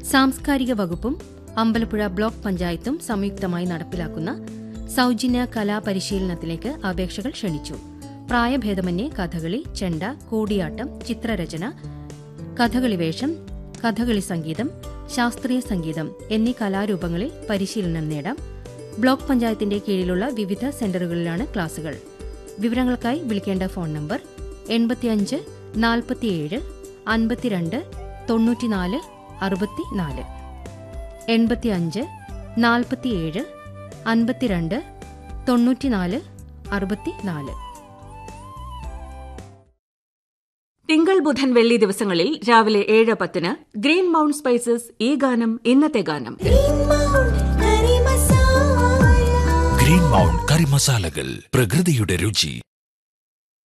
സാംസ്കാരിക വകുപ്പും അമ്പലപ്പുഴ ബ്ലോക്ക് പഞ്ചായത്തും സംയുക്തമായി നടപ്പിലാക്കുന്ന സൌജന്യ കലാപരിശീലനത്തിലേക്ക് അപേക്ഷകൾ ക്ഷണിച്ചു പ്രായഭേദമന്യേ കഥകളി ചെണ്ട കൂടിയാട്ടം ചിത്രരചന കഥകളി വേഷം കഥകളി സംഗീതം ശാസ്ത്രീയ സംഗീതം എന്നീ കലാരൂപങ്ങളിൽ പരിശീലനം നേടാം ബ്ലോക്ക് പഞ്ചായത്തിന്റെ കീഴിലുള്ള വിവിധ സെന്ററുകളിലാണ് ക്ലാസുകൾ വിവരങ്ങൾക്കായി വിളിക്കേണ്ട ഫോൺ നമ്പർ എൺപത്തിയഞ്ച് നാൽപ്പത്തിയേഴ് അൻപത്തിരണ്ട് തൊണ്ണൂറ്റിനാല് അറുപത്തിനാല് എൺപത്തിയഞ്ച് നാൽപ്പത്തിയേഴ് അൻപത്തിരണ്ട് തൊണ്ണൂറ്റിനാല് അറുപത്തിനാല് തിങ്കൾ ബുധൻ വെള്ളി ദിവസങ്ങളിൽ രാവിലെ ഏഴ് പത്തിന് ഗ്രീൻ മൗണ്ട് സ്പൈസസ് ഈ ഗാനം ഇന്നത്തെ ഗാനം ഗ്രീൻ മൗണ്ട് കറി മസാലകൾ പ്രകൃതിയുടെ രുചി